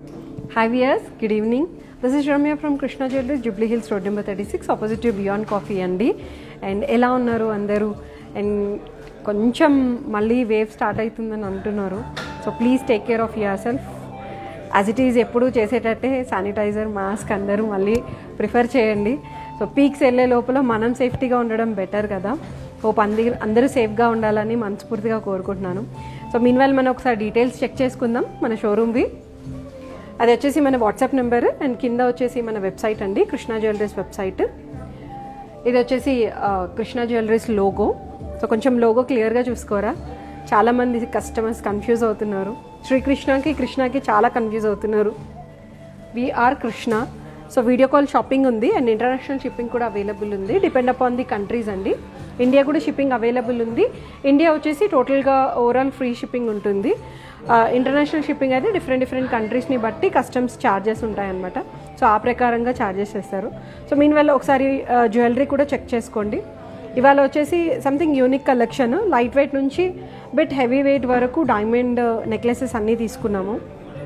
Hi viewers, good evening. This is Ramya from Krishna Jewelry, Jubilee Hills Road number 36, opposite to Beyond Coffee అండి and ఎలా ఉన్నారు అందరూ and కొంచెం మళ్ళీ wave start అవుతుందని అంటున్నారు so please take care of yourself as it is ఎప్పుడు చేసేటట్టే శానిటైజర్ మాస్క్ అందరూ మళ్ళీ ప్రిఫర్ చేయండి సో పీక్స్ వెళ్ళే లోపల మనం సేఫ్టీగా ఉండడం బెటర్ కదా హోప్ అంది అందరూ సేఫ్గా ఉండాలని మనస్ఫూర్తిగా కోరుకుంటున్నాను సో మీన్ వాళ్ళు మనం ఒకసారి డీటెయిల్స్ చెక్ చేసుకుందాం మన షోరూమ్వి అది వచ్చేసి మన వాట్సాప్ నెంబర్ అండ్ కింద వచ్చేసి మన వెబ్సైట్ అండి కృష్ణా జ్యువెలరీస్ వెబ్సైట్ ఇది వచ్చేసి ఆ, కృష్ణా జ్యువెలరీస్ లోగో సో కొంచెం లోగో క్లియర్గా చూసుకోరా చాలామంది కస్టమర్స్ కన్ఫ్యూజ్ అవుతున్నారు శ్రీకృష్ణకి కృష్ణకి చాలా కన్ఫ్యూజ్ అవుతున్నారు VR Krishna so video call shopping ఉంది అండ్ ఇంటర్నేషనల్ షిప్పింగ్ కూడా అవైలబుల్ ఉంది డిపెండ్ అపాన్ ది కంట్రీస్ అండి ఇండియా కూడా షిప్పింగ్ అవైలబుల్ ఉంది ఇండియా వచ్చేసి టోటల్గా ఓవరాల్ ఫ్రీ షిప్పింగ్ ఉంటుంది ఇంటర్నేషనల్ షిప్పింగ్ అయితే డిఫరెంట్ డిఫరెంట్ కంట్రీస్ని బట్టి కస్టమ్స్ ఛార్జెస్ ఉంటాయన్నమాట సో ఆ ప్రకారంగా ఛార్జెస్ చేస్తారు సో మీన్ వల్ల ఒకసారి జ్యువెలరీ కూడా చెక్ చేసుకోండి ఇవాళ వచ్చేసి something unique collection light weight నుంచి బిట్ హెవీ వెయిట్ వరకు డైమండ్ నెక్లెసెస్ అన్నీ తీసుకున్నాము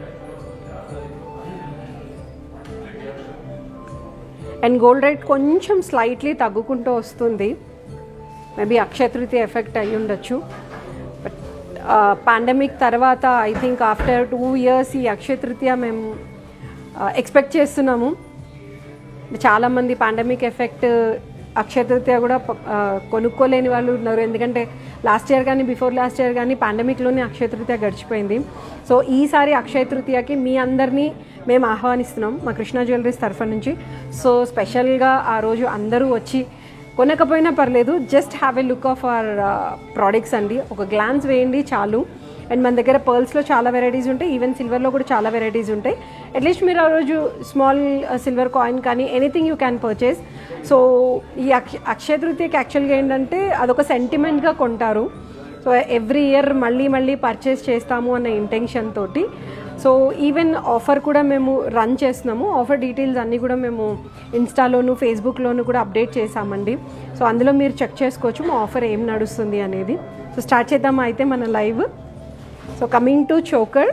అండ్ గోల్డ్ రేట్ కొంచెం స్లైట్లీ తగ్గుకుంటూ వస్తుంది మేబీ అక్షయ తృతీయ ఎఫెక్ట్ అయ్యి ఉండొచ్చు బట్ పాండమిక్ తర్వాత I think after two years ఈ అక్షయ తృతీయ మేము ఎక్స్పెక్ట్ చేస్తున్నాము చాలామంది పాండమిక్ ఎఫెక్ట్ అక్షయ తృతీయ కూడా ప- ఆ, కొనుక్కోలేని వాళ్ళు ఉన్నారు ఎందుకంటే లాస్ట్ ఇయర్ కానీ బిఫోర్ లాస్ట్ ఇయర్ కానీ పాండమిక్లోనే అక్షయ తృతీయ గడిచిపోయింది సో ఈసారి అక్షయ తృతీయకి మీ అందరినీ మేము ఆహ్వానిస్తున్నాం మా కృష్ణా జ్యువెలరీస్ తరఫు నుంచి సో స్పెషల్గా ఆ రోజు అందరూ వచ్చి కొనకపోయినా పర్లేదు just have a look of our products అండి ఒక గ్లాన్స్ వేయండి చాలు అండ్ మన దగ్గర పర్ల్స్లో చాలా వెరైటీస్ ఉంటాయి ఈవెన్ సిల్వర్లో కూడా చాలా వెరైటీస్ ఉంటాయి అట్లీస్ట్ మీరు ఆ రోజు స్మాల్ సిల్వర్ కాయిన్ కానీ anything you can purchase so ఈ అక్ష అక్షయ తృతీయకి యాక్చువల్గా ఏంటంటే అదొక సెంటిమెంట్గా కొంటారు సో ఎవ్రీ ఇయర్ మళ్ళీ మళ్ళీ పర్చేస్ చేస్తాము అన్న ఇంటెన్షన్ తోటి సో ఈవెన్ ఆఫర్ కూడా మేము రన్ చేస్తున్నాము ఆఫర్ డీటెయిల్స్ అన్నీ కూడా మేము ఇన్స్టాలోను ఫేస్బుక్లోను కూడా అప్డేట్ చేసామండి సో అందులో మీరు చెక్ చేసుకోవచ్చు మా ఆఫర్ ఏం నడుస్తుంది అనేది సో స్టార్ట్ చేద్దామా అయితే మన live so coming to choker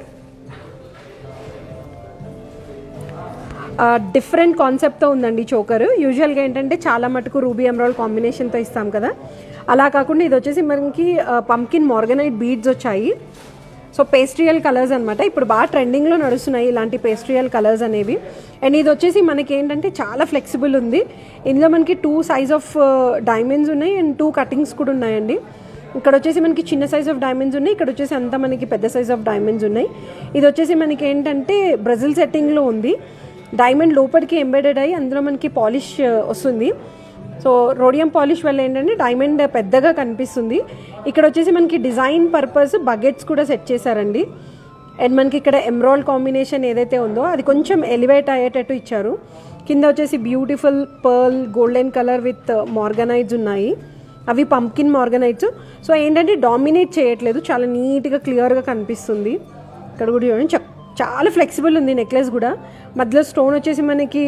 different కాన్సెప్ట్తో ఉందండి చోకర్ యూజువల్గా ఏంటంటే చాలా మటుకు రూబీ ఎమరాల్డ్ కాంబినేషన్తో ఇస్తాం కదా అలా కాకుండా ఇది వచ్చేసి మనకి పంకిన్ మార్గనైట్ బీడ్స్ వచ్చాయి సో పేస్ట్రియల్ కలర్స్ అనమాట ఇప్పుడు బాగా ట్రెండింగ్లో నడుస్తున్నాయి ఇలాంటి పేస్ట్రియల్ కలర్స్ అనేవి అండ్ ఇది వచ్చేసి మనకి ఏంటంటే చాలా ఫ్లెక్సిబుల్ ఉంది ఇందులో మనకి టూ సైజ్ ఆఫ్ డైమండ్స్ ఉన్నాయి అండ్ టూ కటింగ్స్ కూడా ఉన్నాయండి ఇక్కడ వచ్చేసి మనకి చిన్న సైజ్ ఆఫ్ డైమండ్స్ ఉన్నాయి ఇక్కడ వచ్చేసి అంతా మనకి పెద్ద సైజ్ ఆఫ్ డైమండ్స్ ఉన్నాయి ఇది వచ్చేసి మనకి ఏంటంటే బ్రెజిల్ సెట్టింగ్లో ఉంది డైమండ్ లోపలికి ఎంబెడెడ్ అయ్యి అందులో మనకి పాలిష్ వస్తుంది సో రోడియం పాలిష్ వల్ల ఏంటంటే డైమండ్ పెద్దగా కనిపిస్తుంది ఇక్కడ వచ్చేసి మనకి డిజైన్ పర్పస్ బకెట్స్ కూడా సెట్ చేశారండి అండ్ మనకి ఇక్కడ ఎమ్రాల్డ్ కాంబినేషన్ ఏదైతే ఉందో అది కొంచెం ఎలివేట్ అయ్యేటట్టు ఇచ్చారు కింద వచ్చేసి beautiful pearl golden colour with morganites ఉన్నాయి అవి పంకిన్ మార్గనైట్స్ సో ఏంటంటే డామినేట్ చేయట్లేదు చాలా నీట్గా క్లియర్గా కనిపిస్తుంది ఇక్కడ కూడా చూడండి చ- చాలా ఫ్లెక్సిబుల్ ఉంది నెక్లెస్ కూడా మధ్యలో స్టోన్ వచ్చేసి మనకి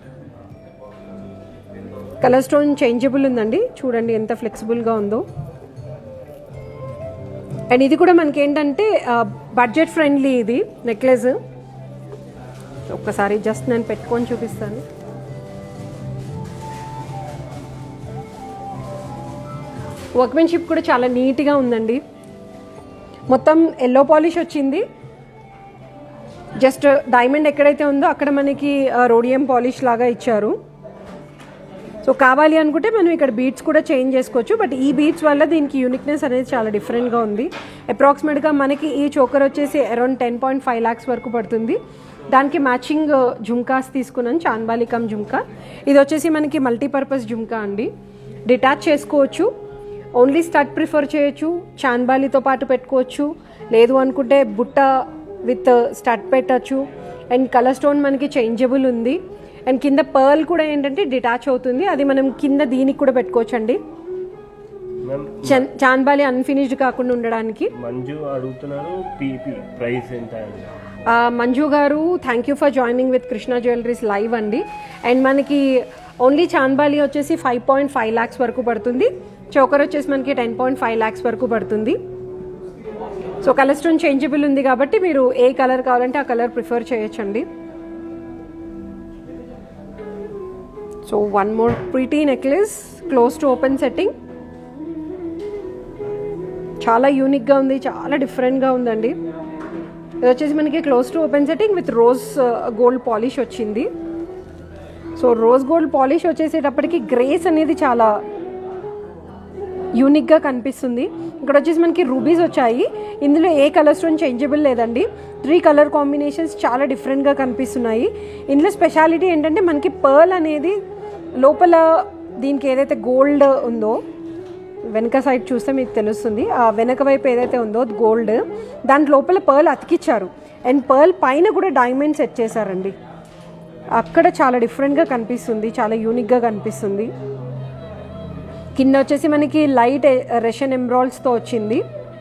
కలర్ స్టోన్ చేంజబుల్ ఉందండి చూడండి ఎంత ఫ్లెక్సిబుల్గా ఉందో అండ్ ఇది కూడా మనకి ఏంటంటే బడ్జెట్ ఫ్రెండ్లీ ఇది నెక్లెస్ ఒక్కసారి జస్ట్ నేను పెట్టుకొని చూపిస్తాను వర్క్మెన్షిప్ కూడా చాలా నీట్గా ఉందండి మొత్తం ఎల్లో పాలిష్ వచ్చింది జస్ట్ డైమండ్ ఎక్కడైతే ఉందో అక్కడ మనకి రోడియం పాలిష్ లాగా ఇచ్చారు సో కావాలి అనుకుంటే మనం ఇక్కడ బీట్స్ కూడా చేంజ్ చేసుకోవచ్చు బట్ ఈ బీట్స్ వల్ల దీనికి యూనిక్నెస్ అనేది చాలా డిఫరెంట్గా ఉంది అప్రాక్సిమేట్గా మనకి ఈ చోకర్ వచ్చేసి around ten point five lakhs వరకు పడుతుంది దానికి మ్యాచింగ్ జుమ్కాస్ తీసుకున్నాను చాన్బాలికం జుమ్కా ఇది వచ్చేసి మనకి మల్టీపర్పస్ జుమ్కా అండి డిటాచ్ చేసుకోవచ్చు ఓన్లీ స్టడ్ ప్రిఫర్ చేయొచ్చు చాన్బాలితో పాటు పెట్టుకోవచ్చు లేదు అనుకుంటే బుట్ట విత్ స్టడ్ పెట్టచ్చు అండ్ కలర్ స్టోన్ మనకి చేంజబుల్ ఉంది అండ్ కింద పర్ల్ కూడా ఏంటంటే డిటాచ్ అవుతుంది అది మనం కింద దీనికి కూడా పెట్టుకోవచ్చు అండి మ్యామ్ చన్- చాన్బాలి అన్ఫినిష్డ్ కాకుండా ఉండడానికి మంజు అడుగుతున్నారు పీపీ ప్రైస్ ఎంత అని ఆ, మంజు గారు thank you for joining with Krishna jewelleries live అండి అండ్ మనకి ఓన్లీ చాన్బాలి వచ్చేసి ఫైవ్ పాయింట్ ఫైవ్ ల్యాక్స్ వరకు పడుతుంది చోకర్ వచ్చేసి మనకి టెన్ పాయింట్ ఫైవ్ ల్యాక్స్ వరకు పడుతుంది సో కలర్ స్టోన్ చేంజబుల్ ఉంది కాబట్టి మీరు ఏ కలర్ కావాలంటే ఆ కలర్ ప్రిఫర్ చేయొచ్చండి so one more pretty necklace close to open setting చాలా యూనిక్గా ఉంది చాలా డిఫరెంట్గా ఉందండి ఇది వచ్చేసి మనకి close to open setting with rose gold polish వచ్చింది సో రోజ్ గోల్డ్ పాలిష్ వచ్చేసేటప్పటికి గ్రేస్ అనేది చాలా యూనిక్గా కనిపిస్తుంది ఇక్కడ వచ్చేసి మనకి రూబీస్ వచ్చాయి ఇందులో ఏ కలర్ స్టోన్ చేంజబుల్ లేదండి త్రీ కలర్ కాంబినేషన్స్ చాలా డిఫరెంట్గా కనిపిస్తున్నాయి ఇందులో స్పెషాలిటీ ఏంటంటే మనకి పర్ల్ అనేది లోపల దీనికి ఏదైతే గోల్డ్ ఉందో వెనక సైడ్ చూస్తే మీకు తెలుస్తుంది ఆ వెనక వైపు ఏదైతే ఉందో గోల్డ్ దాని లోపల పర్ల్ అతికిచ్చారు అండ్ పర్ల్ పైన కూడా డైమండ్ సెట్ చేశారండి అక్కడ చాలా డిఫరెంట్గా కనిపిస్తుంది చాలా యూనిక్గా కనిపిస్తుంది కింద వచ్చేసి మనకి లైట్ రెషన్ ఎంబ్రాల్స్తో వచ్చింది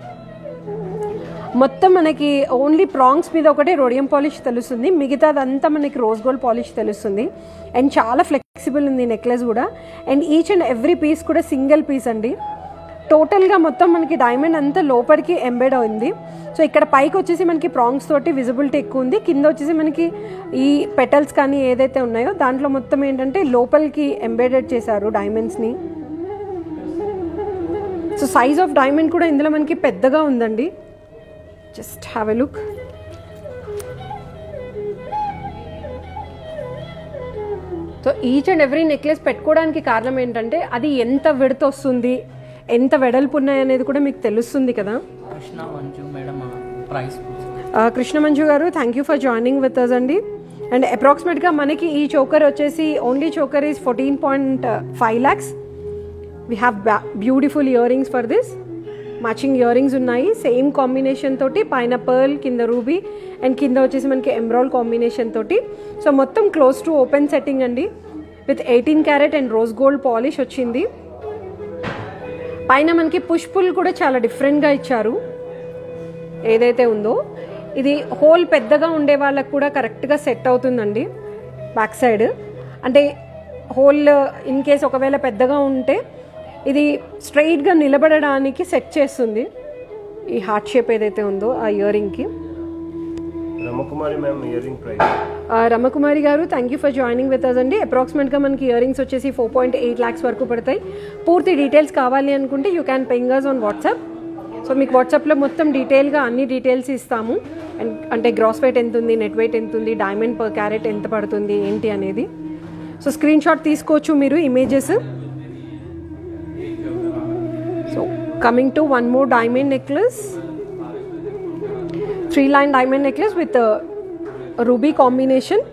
మొత్తం మనకి ఓన్లీ ప్రాంగ్స్ మీద ఒకటే రోడియం పాలిష్ తెలుస్తుంది మిగతాదంతా మనకి రోజ్ గోల్డ్ పాలిష్ తెలుస్తుంది అండ్ చాలా ఫ్లెక్సిబుల్ ఉంది నెక్లెస్ కూడా and each and every piece కూడా సింగిల్ పీస్ అండి టోటల్గా మొత్తం మనకి డైమండ్ అంతా లోపలికి ఎంబెడ్ అయింది సో ఇక్కడ పైకి వచ్చేసి మనకి ప్రాంగ్స్ తోటి విజిబిలిటీ ఎక్కువ ఉంది కింద వచ్చేసి మనకి ఈ పెటల్స్ కానీ ఏదైతే ఉన్నాయో దాంట్లో మొత్తం ఏంటంటే లోపలికి ఎంబెడెడ్ చేశారు డైమండ్స్ని సో సైజ్ ఆఫ్ డైమండ్ కూడా ఇందులో మనకి పెద్దగా ఉందండి just have a look so each and every necklace పెట్టుకోవడానికి కారణం ఏంటంటే అది ఎంత విడత వస్తుంది ఎంత వెడల్పు ఉన్నాయి అనేది కూడా మీకు తెలుస్తుంది కదా కృష్ణ మంజు మేడం ప్రైస్ ఆ, కృష్ణ మంజు గారు thank you for joining with us అండి అండ్ అప్రాక్సిమేట్గా మనకి ఈ చోకర్ వచ్చేసి only choker is fourteen point five lakhs we have beautiful earrings for this matching earrings ఉన్నాయి సేమ్ కాంబినేషన్ తోటి పైన పర్ల్ కింద రూబీ అండ్ కింద వచ్చేసి మనకి ఎంబ్రాల్ కాంబినేషన్ తోటి సో మొత్తం క్లోజ్ టు ఓపెన్ సెట్టింగ్ అండి with eighteen carat and rose gold polish వచ్చింది పైన మనకి పుష్ పుల్ కూడా చాలా డిఫరెంట్గా ఇచ్చారు ఏదైతే ఉందో ఇది హోల్ పెద్దగా ఉండే వాళ్ళకు కూడా కరెక్ట్గా సెట్ అవుతుందండి బ్యాక్ సైడ్ అంటే హోల్ ఇన్ కేస్ ఒకవేళ పెద్దగా ఉంటే ఇది స్ట్రైట్గా నిలబడడానికి సెట్ చేస్తుంది ఈ హార్ట్ షేప్ ఏదైతే ఉందో ఆ ఇయర్ రింగ్కి Ramakumari ma'am earring price Ramakumari గారు thank you for joining with us అండి అప్రాక్సిమేట్గా మనకి ఇయర్ రింగ్స్ వచ్చేసి ఫోర్ పాయింట్ ఎయిట్ ల్యాక్స్ వరకు పడతాయి పూర్తి డీటెయిల్స్ కావాలి అనుకుంటే you can ping us on WhatsApp so మీకు వాట్సాప్లో మొత్తం డీటెయిల్గా అన్ని డీటెయిల్స్ ఇస్తాము అండ్ అంటే గ్రాస్ వెయిట్ ఎంత ఉంది నెట్ వెయిట్ ఎంత ఉంది డైమండ్ పర్ క్యారెట్ ఎంత పడుతుంది ఏంటి అనేది సో స్క్రీన్ షాట్ తీసుకోవచ్చు మీరు images so coming to one more diamond necklace three line diamond necklace with ruby combination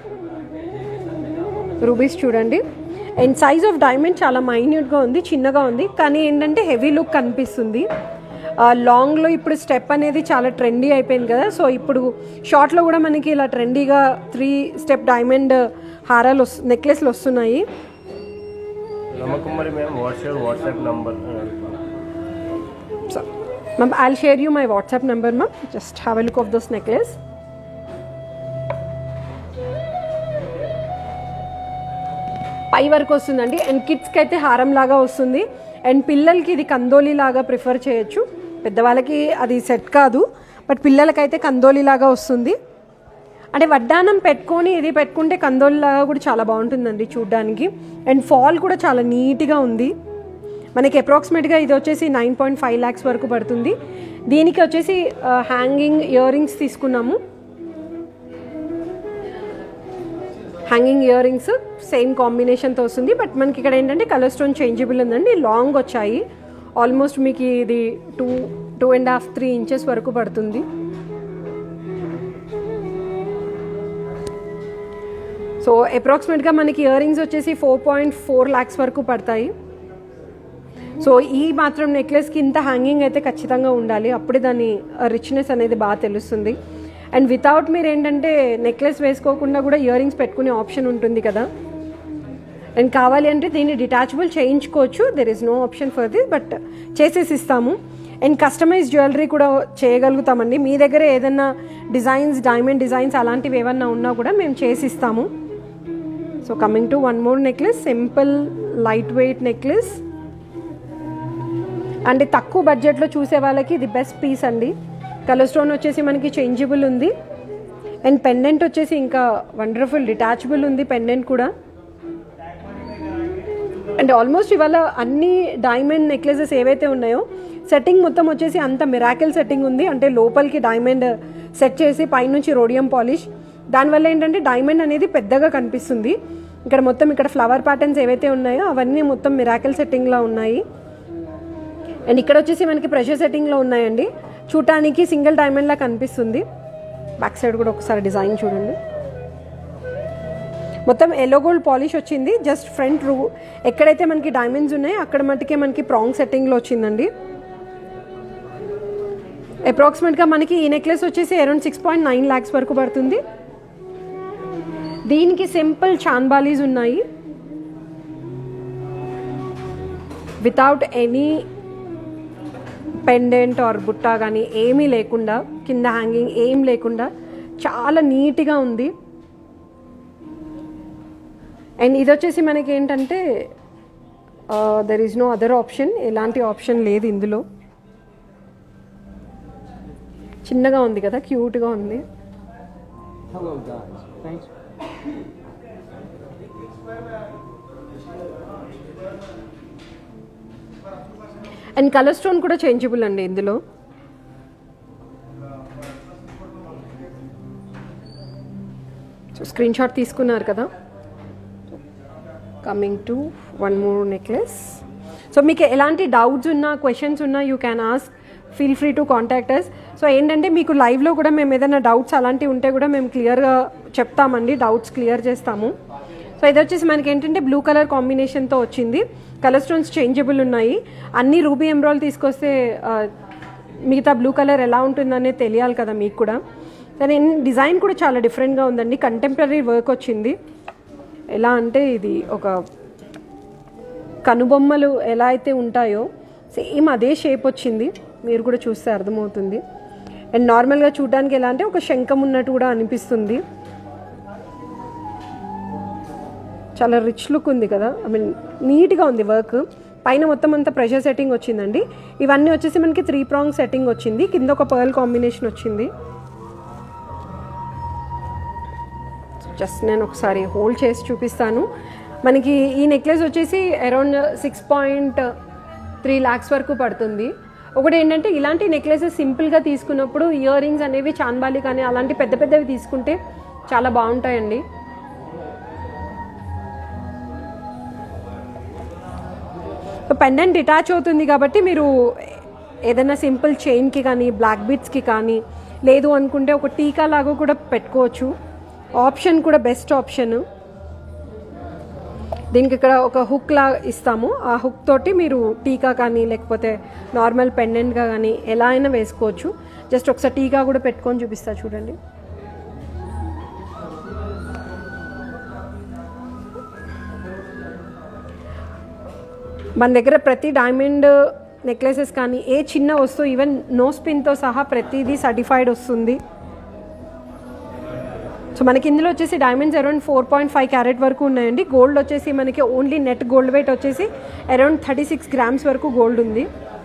rubies చూడండి అండ్ సైజ్ ఆఫ్ డైమండ్ చాలా మైన్యూట్గా ఉంది చిన్నగా ఉంది కానీ ఏంటంటే హెవీ లుక్ కనిపిస్తుంది లాంగ్లో ఇప్పుడు స్టెప్ అనేది చాలా ట్రెండీ అయిపోయింది కదా సో ఇప్పుడు షార్ట్లో కూడా మనకి ఇలా ట్రెండీగా త్రీ స్టెప్ డైమండ్ హారాలు వస్తు నెక్లెస్లు వస్తున్నాయి Ramakumari ma'am what's your WhatsApp number so ma'am I share you my WhatsApp number ma'am just have a look of those necklace పై వరకు వస్తుందండి అండ్ కిడ్స్కి అయితే హారం లాగా వస్తుంది అండ్ పిల్లలకి ఇది కందోలి లాగా ప్రిఫర్ చేయొచ్చు పెద్దవాళ్ళకి అది సెట్ కాదు బట్ పిల్లలకైతే కందోలి లాగా వస్తుంది అంటే వడ్డానం పెట్టుకొని ఇది పెట్టుకుంటే కందోలి లాగా కూడా చాలా బాగుంటుందండి చూడ్డానికి అండ్ ఫాల్ కూడా చాలా నీట్గా ఉంది మనకి అప్రాక్సిమేట్గా ఇది వచ్చేసి నైన్ పాయింట్ ఫైవ్ ల్యాక్స్ వరకు పడుతుంది దీనికి వచ్చేసి హ్యాంగింగ్ ఇయర్ రింగ్స్ తీసుకున్నాము హ్యాంగింగ్ ఇయర్ రింగ్స్ సేమ్ కాంబినేషన్తో వస్తుంది బట్ మనకి ఇక్కడ ఏంటంటే కలర్ స్టోన్ చేంజబుల్ ఉందండి లాంగ్ వచ్చాయి ఆల్మోస్ట్ మీకు ఇది two two and half three inches వరకు పడుతుంది సో అప్రాక్సిమేట్గా మనకి ఇయర్ రింగ్స్ వచ్చేసి ఫోర్ పాయింట్ ఫోర్ ల్యాక్స్ వరకు పడతాయి సో ఈ మాత్రం నెక్లెస్కి ఇంత హ్యాంగింగ్ అయితే ఖచ్చితంగా ఉండాలి అప్పుడే దాని రిచ్నెస్ అనేది బాగా తెలుస్తుంది అండ్ వితౌట్ మీరు ఏంటంటే నెక్లెస్ వేసుకోకుండా కూడా ఇయర్ రింగ్స్ పెట్టుకునే ఆప్షన్ ఉంటుంది కదా అండ్ కావాలి అంటే దీన్ని డిటాచబుల్ చేయించుకోవచ్చు there is no option for this but చేసేసి ఇస్తాము అండ్ కస్టమైజ్ జ్యువెలరీ కూడా చేయగలుగుతామండి మీ దగ్గర ఏదైనా డిజైన్స్ డైమండ్ డిజైన్స్ అలాంటివి ఏమన్నా ఉన్నా కూడా మేము చేసి ఇస్తాము so coming to one more necklace simple light weight necklace అంటే తక్కువ బడ్జెట్లో చూసే వాళ్ళకి ఇది బెస్ట్ పీస్ అండి కలర్ స్టోన్ వచ్చేసి మనకి చేంజబుల్ ఉంది అండ్ పెండెంట్ వచ్చేసి ఇంకా వండర్ఫుల్ డిటాచబుల్ ఉంది పెండెంట్ కూడా అండ్ ఆల్మోస్ట్ ఇవాళ అన్ని డైమండ్ నెక్లెసెస్ ఏవైతే ఉన్నాయో సెట్టింగ్ మొత్తం వచ్చేసి అంత మిరాకిల్ సెట్టింగ్ ఉంది అంటే లోపలికి డైమండ్ సెట్ చేసి పైనుంచి రోడియం పాలిష్ దానివల్ల ఏంటంటే డైమండ్ అనేది పెద్దగా కనిపిస్తుంది ఇక్కడ మొత్తం ఇక్కడ ఫ్లవర్ ప్యాటర్న్స్ ఏవైతే ఉన్నాయో అవన్నీ మొత్తం మిరాకిల్ సెట్టింగ్లో ఉన్నాయి అండ్ ఇక్కడ వచ్చేసి మనకి ప్రెషర్ సెట్టింగ్లో ఉన్నాయండి చూడటానికి సింగిల్ డైమండ్ లా కనిపిస్తుంది బ్యాక్ సైడ్ కూడా ఒకసారి డిజైన్ చూడండి మొత్తం ఎల్లో గోల్డ్ పాలిష్ వచ్చింది జస్ట్ ఫ్రంట్ రూ ఎక్కడైతే మనకి డైమండ్స్ ఉన్నాయో అక్కడ మటుకే మనకి ప్రాంగ్ సెట్టింగ్లో వచ్చిందండి అప్రాక్సిమేట్గా మనకి ఈ నెక్లెస్ వచ్చేసి around six point nine lakhs వరకు పడుతుంది దీనికి సింపుల్ చాన్బాలీస్ ఉన్నాయి వితౌట్ ఎనీ పెండెంట్ ఆర్ బుట్టా కానీ ఏమీ లేకుండా కింద హ్యాంగింగ్ ఏం లేకుండా చాలా నీట్గా ఉంది అండ్ ఇది వచ్చేసి మనకి ఏంటంటే there is no other option ఎలాంటి ఆప్షన్ లేదు ఇందులో చిన్నగా ఉంది కదా క్యూట్గా ఉంది Hello guys. Thanks. And colour stone కూడా చేంజబుల్ అండి ఇందులో సో స్క్రీన్ షాట్ తీసుకున్నారు కదా coming to one more necklace so మీకు ఎలాంటి డౌట్స్ ఉన్నా క్వశ్చన్స్ ఉన్నా you can ask feel free to contact us so ఏంటంటే మీకు లైవ్లో కూడా మేము ఏదైనా డౌట్స్ అలాంటివి ఉంటే కూడా మేము క్లియర్గా చెప్తామండి డౌట్స్ క్లియర్ చేస్తాము సో ఇది వచ్చేసి మనకి ఏంటంటే బ్లూ కలర్ కాంబినేషన్తో వచ్చింది కలర్ స్టోన్స్ చేంజబుల్ ఉన్నాయి అన్ని రూబీ ఎంబ్రాయిల్ తీసుకొస్తే ఆ, మిగతా బ్లూ కలర్ ఎలా ఉంటుందనేది తెలియాలి కదా మీకు కూడా కానీ డిజైన్ కూడా చాలా డిఫరెంట్గా ఉందండి కంటెంపరీ వర్క్ వచ్చింది ఎలా అంటే ఇది ఒక కనుబొమ్మలు ఎలా అయితే ఉంటాయో సేమ్ అదే షేప్ వచ్చింది మీరు కూడా చూస్తే అర్థమవుతుంది అండ్ నార్మల్గా చూడడానికి ఎలా అంటే ఒక శంఖం ఉన్నట్టు కూడా అనిపిస్తుంది చాలా రిచ్ లుక్ ఉంది కదా ఐ మీన్ నీట్గా ఉంది వర్క్ పైన మొత్తం అంతా ప్రెషర్ సెట్టింగ్ వచ్చిందండి ఇవన్నీ వచ్చేసి మనకి త్రీ ప్రాంగ్ సెట్టింగ్ వచ్చింది కింద ఒక పర్ల్ కాంబినేషన్ వచ్చింది జస్ట్ నేను ఒకసారి హోల్డ్ చేసి చూపిస్తాను మనకి ఈ నెక్లెస్ వచ్చేసి around six point three lakhs వరకు పడుతుంది ఒకటి ఏంటంటే ఇలాంటి నెక్లెసెస్ సింపుల్గా తీసుకున్నప్పుడు ఇయర్ రింగ్స్ అనేవి చాన్బాలి కానీ అలాంటి పెద్ద పెద్దవి తీసుకుంటే చాలా బాగుంటాయండి పెండెంట్ డిటాచ్ అవుతుంది కాబట్టి మీరు ఏదైనా సింపుల్ చైన్కి కానీ బ్లాక్ బీట్స్కి కానీ లేదు అనుకుంటే ఒక టీకా లాగా కూడా పెట్టుకోవచ్చు ఆప్షన్ కూడా బెస్ట్ ఆప్షన్ దీనికి ఇక్కడ ఒక హుక్ లా ఇస్తాము ఆ హుక్ తోటి మీరు టీకా కానీ లేకపోతే నార్మల్ పెండెంట్గా కానీ ఎలా అయినా వేసుకోవచ్చు జస్ట్ ఒకసారి టీకా కూడా పెట్టుకొని చూపిస్తా చూడండి మన దగ్గర ప్రతి డైమండ్ నెక్లెసెస్ కానీ ఏ చిన్న వస్తువు ఈవెన్ నో స్పిన్తో సహా ప్రతిదీ సర్టిఫైడ్ వస్తుంది సో మనకి ఇందులో వచ్చేసి diamonds around four point five carat వరకు ఉన్నాయండి గోల్డ్ వచ్చేసి మనకి ఓన్లీ నెట్ గోల్డ్ వెయిట్ వచ్చేసి అరౌండ్ థర్టీ సిక్స్ గ్రామ్స్ వరకు గోల్డ్ ఉంది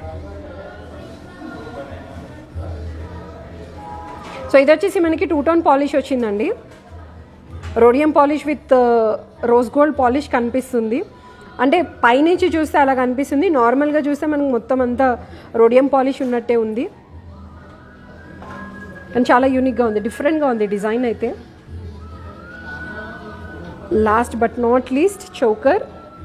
సో ఇది వచ్చేసి మనకి టూ టోన్ పాలిష్ వచ్చిందండి rhodium polish with rose gold polish కనిపిస్తుంది అంటే పైనుంచి చూస్తే అలా కనిపిస్తుంది నార్మల్గా చూస్తే మనకు మొత్తం అంతా రోడియం పాలిష్ ఉన్నట్టే ఉంది కానీ చాలా యూనిక్గా ఉంది డిఫరెంట్గా ఉంది డిజైన్ అయితే last but not least choker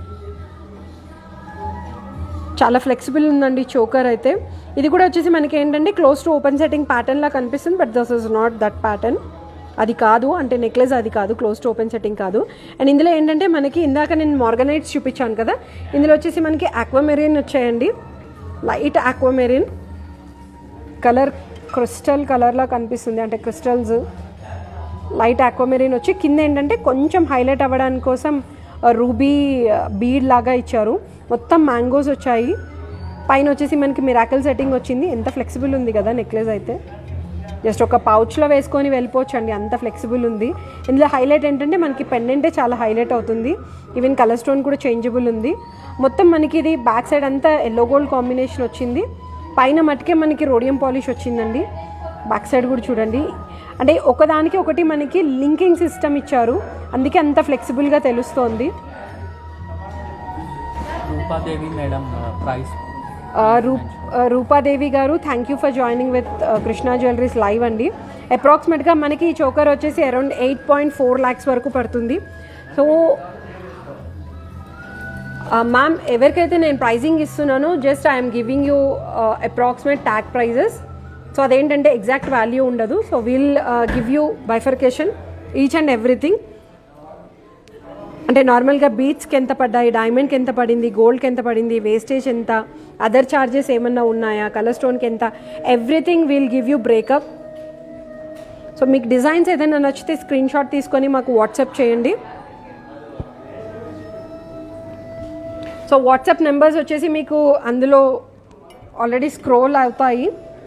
చాలా ఫ్లెక్సిబుల్ ఉందండి చోకర్ అయితే ఇది కూడా వచ్చేసి మనకి ఏంటంటే close to open setting pattern లా కనిపిస్తుంది but this is not that pattern అది కాదు అంటే నెక్లెస్ అది కాదు క్లోజ్ టు ఓపెన్ సెట్టింగ్ కాదు అండ్ ఇందులో ఏంటంటే మనకి ఇందాక నేను మార్గనైట్స్ చూపించాను కదా ఇందులో వచ్చేసి మనకి ఆక్వామెరిన్ వచ్చాయండి లైట్ ఆక్వామెరిన్ కలర్ క్రిస్టల్ కలర్లా కనిపిస్తుంది అంటే క్రిస్టల్స్ లైట్ ఆక్వామెరిన్ వచ్చి కింద ఏంటంటే కొంచెం హైలైట్ అవ్వడానికి కోసం రూబీ బీడ్ లాగా ఇచ్చారు మొత్తం మ్యాంగోస్ వచ్చాయి పైన వచ్చేసి మనకి మిరాకల్ సెట్టింగ్ వచ్చింది ఎంత ఫ్లెక్సిబుల్ ఉంది కదా నెక్లెస్ అయితే జస్ట్ ఒక పౌచ్లో వేసుకొని వెళ్ళిపోవచ్చు అండి అంత ఫ్లెక్సిబుల్ ఉంది ఇందులో హైలైట్ ఏంటంటే మనకి పెండెంటే చాలా హైలైట్ అవుతుంది ఈవెన్ కలర్ స్టోన్ కూడా చేంజబుల్ ఉంది మొత్తం మనకి ఇది బ్యాక్ సైడ్ అంతా ఎల్లో గోల్డ్ కాంబినేషన్ వచ్చింది పైన మటుకే మనకి రోడియం పాలిష్ వచ్చిందండి బ్యాక్ సైడ్ కూడా చూడండి అంటే ఒకదానికి ఒకటి మనకి లింకింగ్ సిస్టమ్ ఇచ్చారు అందుకే అంత ఫ్లెక్సిబుల్గా తెలుస్తోంది రూపాదేవి మేడం ప్రైస్ ఆ, రూప్ ఆ, రూపాదేవి గారు thank you for joining with Krishna jewelleries live అండి అప్రాక్సిమేట్గా మనకి ఈ చోకర్ వచ్చేసి around eight point four lakhs వరకు పడుతుంది సో మ్యామ్ ఎవరికైతే నేను ప్రైజింగ్ ఇస్తున్నానో just I'm giving you approximate tag prices so అదేంటంటే ఎగ్జాక్ట్ వాల్యూ ఉండదు so will give you bifurcation each and everything అంటే నార్మల్గా బీట్స్కి ఎంత పడ్డాయి డైమండ్కి ఎంత పడింది గోల్డ్కి ఎంత పడింది వేస్టేజ్ ఎంత అదర్ ఛార్జెస్ ఏమన్నా ఉన్నాయా కలర్ స్టోన్కి ఎంత everything will give you breakup so మీకు డిజైన్స్ ఏదైనా నచ్చితే స్క్రీన్ షాట్ తీసుకొని మాకు వాట్సాప్ చేయండి సో వాట్సాప్ నెంబర్స్ వచ్చేసి మీకు అందులో ఆల్రెడీ స్క్రోల్ అవుతాయి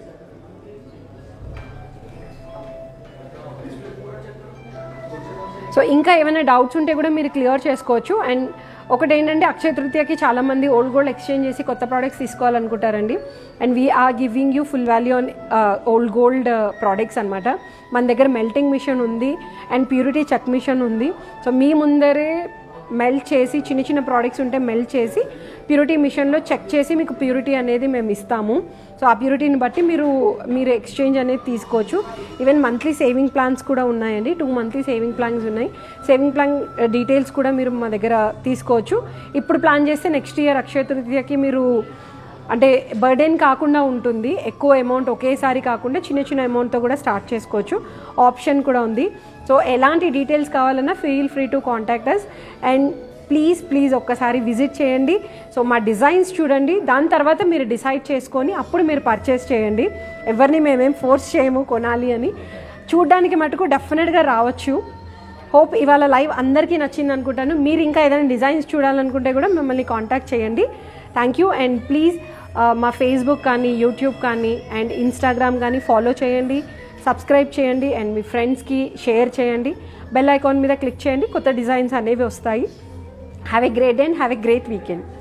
సో ఇంకా ఏమైనా డౌట్స్ ఉంటే కూడా మీరు క్లియర్ చేసుకోవచ్చు అండ్ ఒకటి ఏంటంటే అక్షయ తృతీయకి చాలా మంది ఓల్డ్ గోల్డ్ ఎక్స్చేంజ్ చేసి కొత్త ప్రోడక్ట్స్ తీసుకోవాలనుకుంటారండి and we are giving you full value on old gold products అనమాట మన దగ్గర మెల్టింగ్ మిషన్ ఉంది అండ్ ప్యూరిటీ చెక్ మిషన్ ఉంది సో మీ ముందరే మెల్ట్ చేసి చిన్న చిన్న ప్రోడక్ట్స్ ఉంటే మెల్ట్ చేసి ప్యూరిటీ మిషన్లో చెక్ చేసి మీకు ప్యూరిటీ అనేది మేము ఇస్తాము సో ఆ ప్యూరిటీని బట్టి మీరు మీరు ఎక్స్చేంజ్ అనేది తీసుకోవచ్చు ఈవెన్ మంత్లీ సేవింగ్ ప్లాన్స్ కూడా ఉన్నాయండి టూ మంత్లీ సేవింగ్ ప్లాన్స్ ఉన్నాయి సేవింగ్ ప్లాన్ డీటెయిల్స్ కూడా మీరు మా దగ్గర తీసుకోవచ్చు ఇప్పుడు ప్లాన్ చేస్తే నెక్స్ట్ ఇయర్ అక్షయ తృతీయకి మీరు అంటే బర్డెన్ కాకుండా ఉంటుంది ఎక్కువ అమౌంట్ ఒకేసారి కాకుండా చిన్న చిన్న అమౌంట్తో కూడా స్టార్ట్ చేసుకోవచ్చు ఆప్షన్ కూడా ఉంది సో ఎలాంటి డీటెయిల్స్ కావాలన్నా feel free to contact us and please please ఒక్కసారి విజిట్ చేయండి సో మా డిజైన్స్ చూడండి దాని తర్వాత మీరు డిసైడ్ చేసుకొని అప్పుడు మీరు పర్చేస్ చేయండి ఎవరిని మేమేం ఫోర్స్ చేయము కొనాలి అని చూడ్డానికి మటుకు డెఫినెట్గా రావచ్చు హోప్ ఇవాళ లైవ్ అందరికీ నచ్చింది అనుకుంటాను మీరు ఇంకా ఏదైనా డిజైన్స్ చూడాలనుకుంటే కూడా మిమ్మల్ని కాంటాక్ట్ చేయండి థ్యాంక్ యూ అండ్ ప్లీజ్ మా ఫేస్బుక్ కానీ యూట్యూబ్ కానీ అండ్ ఇన్స్టాగ్రామ్ కానీ ఫాలో చేయండి సబ్స్క్రైబ్ చేయండి అండ్ మీ ఫ్రెండ్స్కి షేర్ చేయండి బెల్ ఐకాన్ మీద క్లిక్ చేయండి కొత్త డిజైన్స్ అనేవి వస్తాయి have a great day and have a great weekend